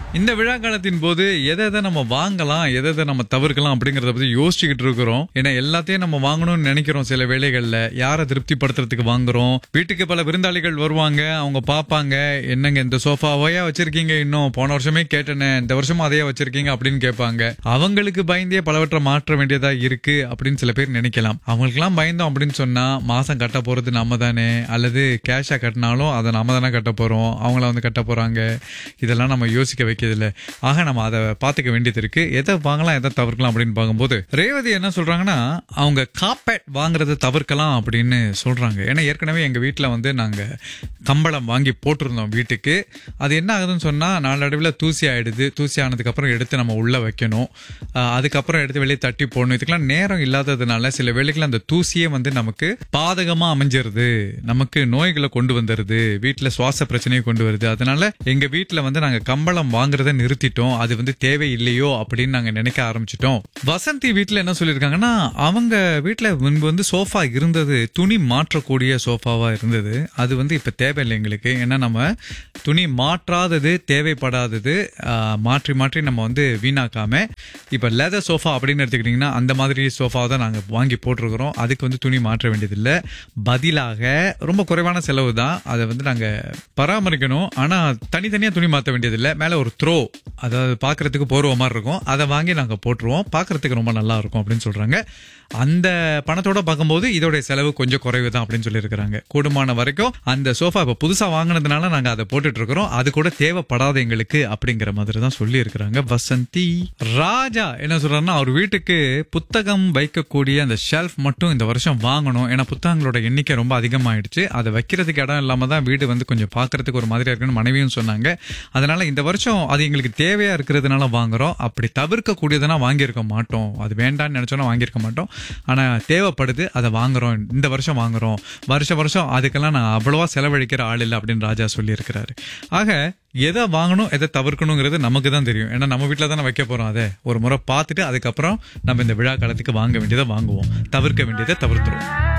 இந்த விழா காலத்தின் போது எதை எதை நம்ம வாங்கலாம் எதை எதை நம்ம தவிர்க்கலாம் அப்படிங்கறத பத்தி யோசிச்சுக்கிட்டு இருக்கிறோம் ஏன்னா எல்லாத்தையும் நம்ம வாங்கணும்னு நினைக்கிறோம் சில வேளைகள்ல யாரை திருப்திப்படுத்துறதுக்கு வாங்குறோம் வீட்டுக்கு பல விருந்தாளிகள் வருவாங்க அவங்க பாப்பாங்க என்னங்க இந்த சோஃபாவையா வச்சிருக்கீங்க இன்னும் போன வருஷமே கேட்டனே இந்த வருஷமும் அதையே வச்சிருக்கீங்க அப்படின்னு கேட்பாங்க அவங்களுக்கு பயந்தே பலவற்றை மாற்ற வேண்டியதா இருக்கு அப்படின்னு சில பேர் நினைக்கலாம் அவங்களுக்குலாம் பயந்தோம் அப்படின்னு சொன்னா மாசம் கட்ட போறது நம்ம தானே அல்லது கேஷா கட்டினாலும் அதை நம்ம தானே கட்ட போறோம் அவங்கள வந்து கட்ட போறாங்க இதெல்லாம் நம்ம யோசிக்க வைக்கிறதில்ல ஆக நம்ம அதை பார்த்துக்க வேண்டியது இருக்கு எதை வாங்கலாம் எதை தவிர்க்கலாம் அப்படின்னு பார்க்கும்போது ரேவதி என்ன சொல்றாங்கன்னா அவங்க காப்பேட் வாங்குறதை தவிர்க்கலாம் அப்படின்னு சொல்றாங்க ஏன்னா ஏற்கனவே எங்க வீட்டில் வந்து நாங்க கம்பளம் வாங்கி போட்டிருந்தோம் வீட்டுக்கு அது என்ன ஆகுதுன்னு சொன்னா நாளடைவில் தூசி ஆயிடுது தூசி ஆனதுக்கு அப்புறம் எடுத்து நம்ம உள்ள வைக்கணும் ஆஹ் அதுக்கப்புறம் எடுத்து வெளியே தட்டி போடணும் இதுக்கெல்லாம் நேரம் இல்லாததுனால சில வேளைகள் அந்த தூசியே வந்து நமக்கு பாதகமா அமைஞ்சிருது நமக்கு நோய்களை கொண்டு வந்துருது வீட்டுல சுவாச பிரச்சனையை கொண்டு வருது அதனால எங்க வீட்டுல வந்து நாங்க கம்பளம் வாங்குறத நிறுத்திட்டோம் அது வந்து தேவையில்லையோ அப்படின்னு நாங்க நினைக்க ஆரம்பிச்சிட்டோம் வசந்தி வீட்டுல என்ன சொல்லியிருக்காங்கன்னா அவங்க வீட்டுல முன்பு வந்து சோஃபா இருந்தது துணி மாற்றக்கூடிய சோஃபாவா இருந்தது அது வந்து இப்ப தேவையில்லை எங்களுக்கு ஏன்னா நம்ம துணி மாற்றாதது தேவைப்படாதது ஆஹ், மாற்றி மாற்றி நம்ம வந்து வீணாக்காம இப்ப லெதர் சோஃபா அப்படின்னு எடுத்துக்கிட்டீங்கன்னா அந்த மாதிரி சோஃபா தான் நாங்க வாங்கி போட்டிருக்கிறோம் அதுக்கு வந்து துணி மாற்ற வேண்டியதில்லை பதிலாக ரொம்ப குறைவான செலவு தான் அதை வந்து நாங்க பராமரிக்கணும் ஆனா தனித்தனியா துணி மாற்ற வேண்டியதில்லை மேல ஒரு த்ரோ அதாவது பார்க்கிறதுக்கு போர்வ மாதிரி இருக்கும் அதை வாங்கி நாங்க போட்டுருவோம் பார்க்கிறதுக்கு ரொம்ப நல்லா இருக்கும் அப்படின்னு சொல்றாங்க அந்த பணத்தோட பார்க்கும்போது இதோடைய செலவு கொஞ்சம் குறைவு தான் அப்படின்னு சொல்லியிருக்கிறாங்க கூடுமான வரைக்கும் அந்த சோஃபா இப்போ புதுசா வாங்கினதுனால நாங்க அதை போட்டுட்டு இருக்கிறோம் அது கூட தேவைப்படாத எங்களுக்கு அப்படிங்கிற மாதிரி தான் சொல்லி இருக்கிறாங்க வசந்தி ராஜா என்ன சொல்றாருன்னா அவர் வீட்டுக்கு புத்தகம் வைக்கக்கூடிய அந்த ஷெல்ஃப் மட்டும் இந்த வருஷம் வாங்கணும் ஏன்னா புத்தகங்களோட எண்ணிக்கை ரொம்ப அதிகமாயிடுச்சு அதை வைக்கிறதுக்கு இடம் இல்லாம தான் வீடு வந்து கொஞ்சம் பார்க்கிறதுக்கு ஒரு மாதிரியா இருக்குன்னு மனைவியும் சொன்னாங்க அதனால இந்த வருஷம் அது எங்களுக்கு தேவையா இருக்கிறதுனால வாங்குறோம் அப்படி தவிர்க்க கூடியதுனா வாங்கியிருக்க மாட்டோம் அது வேண்டாம்னு நினைச்சோன்னா வாங்கியிருக்க மாட்டோம் ஆனா தேவைப்படுது அதை வாங்குறோம் இந்த வருஷம் வாங்குறோம் வருஷ வருஷம் அதுக்கெல்லாம் நான் அவ்வளவா செலவழிக்கிற ஆள் இல்லை அப்படின்னு ராஜா சொல்லியிருக்கிறாரு ஆக எதை வாங்கணும் எதை தவிர்க்கணுங்கிறது நமக்கு தான் தெரியும் ஏன்னா நம்ம வீட்டில் தானே வைக்க போறோம் அதை ஒரு முறை பார்த்துட்டு அதுக்கப்புறம் நம்ம இந்த விழா காலத்துக்கு வாங்க வேண்டியதை வாங்குவோம் தவிர்க்க வேண்டியதை தவிர்த்துருவோம்